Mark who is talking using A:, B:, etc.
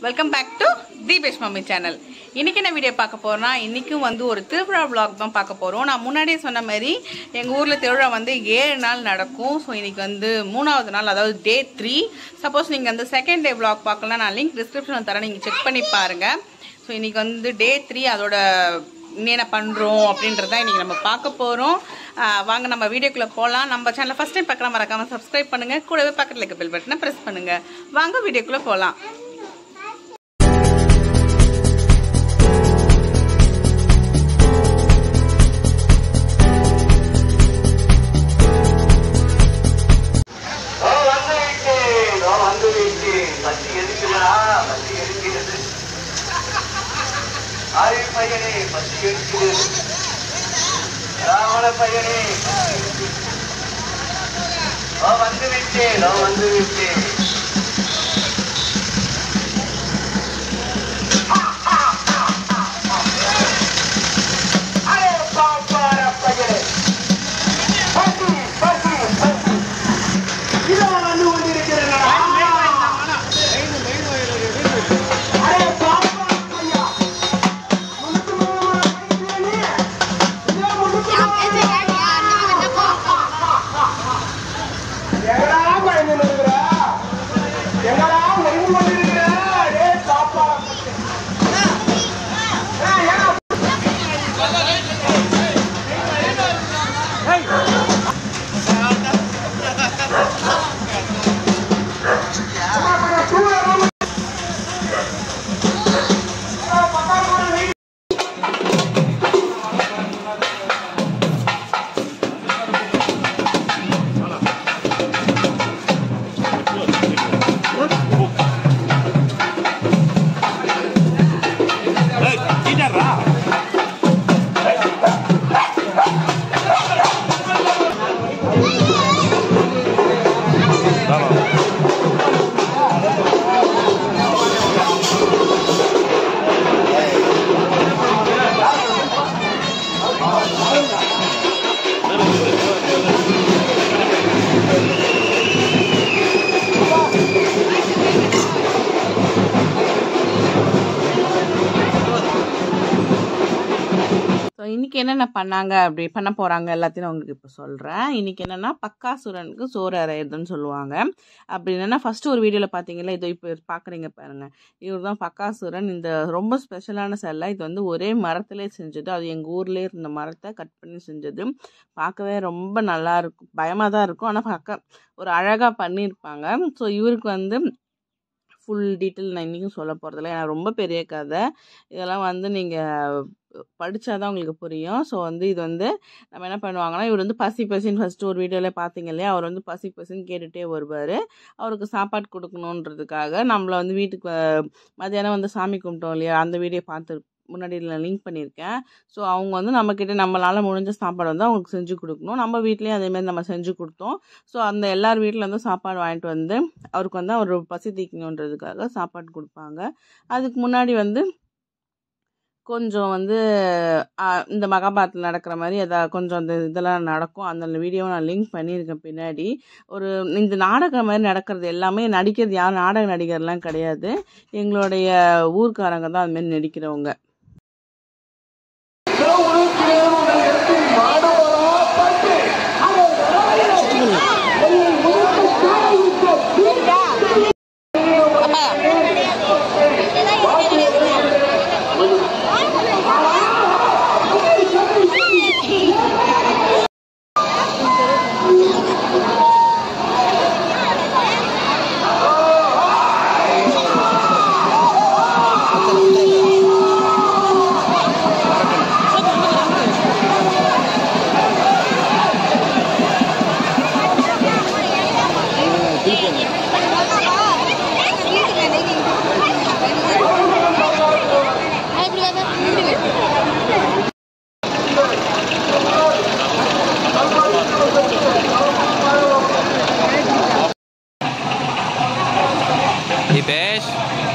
A: Welcome back to Deepesh mummy channel இன்னைக்கு என்ன video பார்க்க போறோம்னா இன்னைக்கும் வந்து ஒரு திருவிழா vlog தான் பார்க்க போறோம் நான் முன்னாடியே சொன்ன மாதிரி எங்க ஊர்ல திருவிழா வந்து ஏழு நாள் நடக்கும் ஸோ இன்னைக்கு வந்து மூணாவது நாள் அதாவது டே த்ரீ சப்போஸ் நீங்க அந்த செகண்ட் டே vlog பார்க்கலாம் நான் லிங்க் டிஸ்கிரிப்ஷனில் தரேன் நீங்க செக் பண்ணி பாருங்க ஸோ இன்னைக்கு வந்து டே த்ரீ அதோட என்னென்ன பண்ணுறோம் அப்படின்றத இன்னைக்கு நம்ம பார்க்க போகிறோம் வாங்க நம்ம வீடியோக்குள்ளே போகலாம் நம்ம சேனலை ஃபஸ்ட் டைம் பார்க்கலாம் மறக்காம சப்ஸ்கிரைப் பண்ணுங்க கூடவே பக்கத்தில் இருக்க பெல் பட்டனை ப்ரெஸ் பண்ணுங்க வாங்க வீடியோக்குள்ளே போகலாம்
B: நான் வந்து விட்டேன் நான் வந்து விட்டேன் பசி எடுக்கிறா பசி எடுக்கிறது ஆரி பையனே பசி எடுக்கிறது ராவண பையனே பசி எடுக்கிறது. நான் வந்து விட்டேன் நான் வந்து விட்டேன் அரே பாப்பார பையனே பசி பசி பசி இதோ வந்து கொண்டிருக்கிறேன் அரே பாப்பா ஐயா முன்னுக்கு முன்னாடி கையிலே இதோ முன்னுக்கு எங்கடா பயந்து நிற்கிற எங்கடா ஒழுங்கு கொண்டிருக்கிற அரே பாப்பா ஏய், ஏன்
A: ஸோ இன்னைக்கு என்னென்ன பண்ணாங்க அப்படி பண்ண போறாங்க எல்லாத்தையும் நான் உங்களுக்கு இப்போ சொல்றேன் இன்னைக்கு என்னன்னா பக்காசுரனுக்கு சோறு அரையிறதுன்னு சொல்லுவாங்க அப்படி என்னன்னா ஃபர்ஸ்ட் ஒரு வீடியோவில் பார்த்தீங்களா இதோ இப்போ பார்க்குறீங்க பாருங்க இவர் தான் பக்காசுரன் இந்த ரொம்ப ஸ்பெஷலான சிலை இது வந்து ஒரே மரத்திலே செஞ்சது அது எங்கள் ஊர்லேயே இருந்த மரத்தை கட் பண்ணி செஞ்சது பார்க்கவே ரொம்ப நல்லா இருக்கும் பயமாக தான் இருக்கும் ஆனால் பார்க்க ஒரு அழகாக பண்ணியிருப்பாங்க ஸோ இவருக்கு வந்து ஃபுல் டீட்டெயில் நான் இன்றைக்கும் சொல்ல போகிறதில்ல ஏன்னா ரொம்ப பெரிய கதை இதெல்லாம் வந்து நீங்கள் படித்தாதான் உங்களுக்கு புரியும் ஸோ வந்து இது வந்து நம்ம என்ன பண்ணுவாங்கன்னா இவர் வந்து பசி பசின்னு ஃபஸ்ட்டு ஒரு வீடியோவில் பார்த்தீங்க இல்லையா அவர் வந்து பசி பசின்னு கேட்டுகிட்டே வருவார் அவருக்கு சாப்பாடு கொடுக்கணுன்றதுக்காக நம்மளை வந்து வீட்டுக்கு வ- மத்தியானம் வந்து சாமி கும்பிட்டோம் இல்லையா அந்த வீடியோ பார்த்து முன்னாடி நான் லிங்க் பண்ணியிருக்கேன் ஸோ அவங்க வந்து நம்மக்கிட்ட நம்மளால் முடிஞ்ச சாப்பாடு வந்து அவங்களுக்கு செஞ்சு கொடுக்கணும் நம்ம வீட்லேயும் அதேமாதிரி நம்ம செஞ்சு கொடுத்தோம் ஸோ அந்த எல்லார் வீட்டில் வந்து சாப்பாடு வாங்கிட்டு வந்து அவருக்கு வந்து அவர் பசி தீக்கணுன்றதுக்காக சாப்பாடு கொடுப்பாங்க அதுக்கு முன்னாடி வந்து கொஞ்சம் வந்து ஆ, இந்த மகாபாரத்தில் நடக்கிற மாதிரி எதாவது கொஞ்சம் அந்த இதெல்லாம் நடக்கும் அந்த வீடியோவை நான் லிங்க் பண்ணியிருக்கேன் பின்னாடி ஒரு இந்த நாடகம் மாதிரி நடக்கிறது எல்லாமே நடிக்கிறது யார் நாடக நடிகர்லாம் கிடையாது எங்களுடைய ஊர்க்காரங்க தான் அது மாதிரி நடிக்கிறவங்க
C: Dipesh.